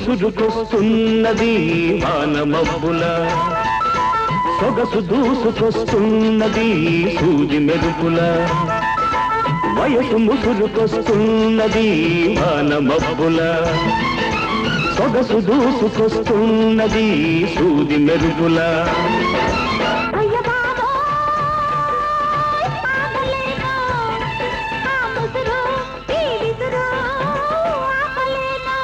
ముసురుకొస్తున్నది వాన మబ్బుల సొగసు దూసుకొస్తున్నది సూది మెరుపుల వయసు ముసురుకొస్తున్నది వాన మబ్బుల సొగసు దూసుకొస్తున్నది సూది మెరుపుల అయ్య బాబోయ్ ఆగలేను ఆ ముసురు ఈ విసురు ఆపలేను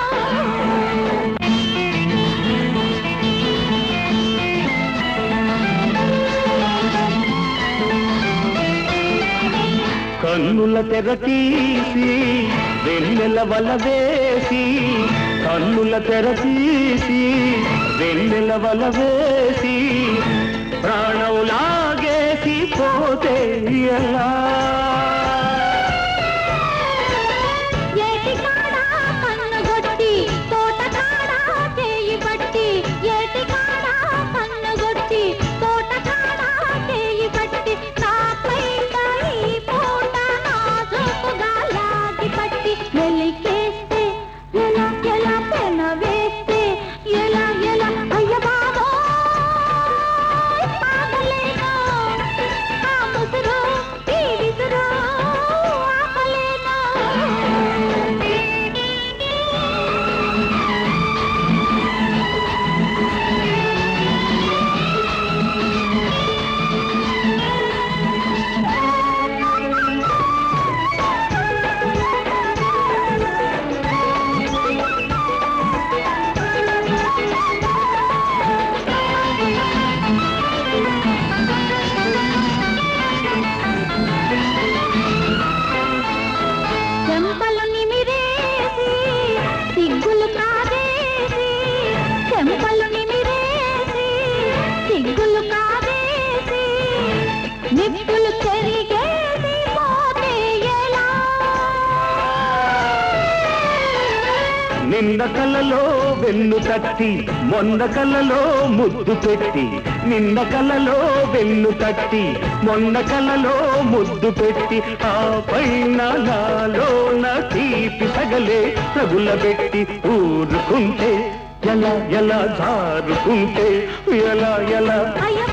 కన్నుల తెర తీసి వెన్నెల వల వేసి కన్నుల తెర తీసి వెన్నెల వల వేసి ప్రాణం లాగేసి పోతే ఎలా ఏటి కాడా కన్నుగొట్టి తోట కాడా చేయి పట్టి ఏటి కాడా కన్నుగొట్టి తోట కాడా చేయి పట్టి నాపై ఈ పూట నాజుకుగా లాగి పట్టి వెలికేస్తే ఎలా ఎలా పెన వేస్తే ఎలా ఎలా అయ్య బాబోయ్ ఆగలేను ఆ ముసురు ఈ విసురు ఆపలేను చెంపలు నిమిరేసి సిగ్గులు కాదేసి చెంపలు నిమిరేసి సిగ్గులు కాదేసి నిప్పులు చెరిగేసి పోతే ఎలా నిన్న కలలో వెన్ను తట్టి మొన్న కలలో ముద్దు పెట్టి నిన్న కలలో వెన్ను తట్టి మొన్న కలలో ముద్దు పెట్టి ఆ పైన నాలోన తీపి సగలే తగులబెట్టి ఊరుకుంటే ఎలా ఎలా జారుకుంటే ఎలా ఎలా అయ్య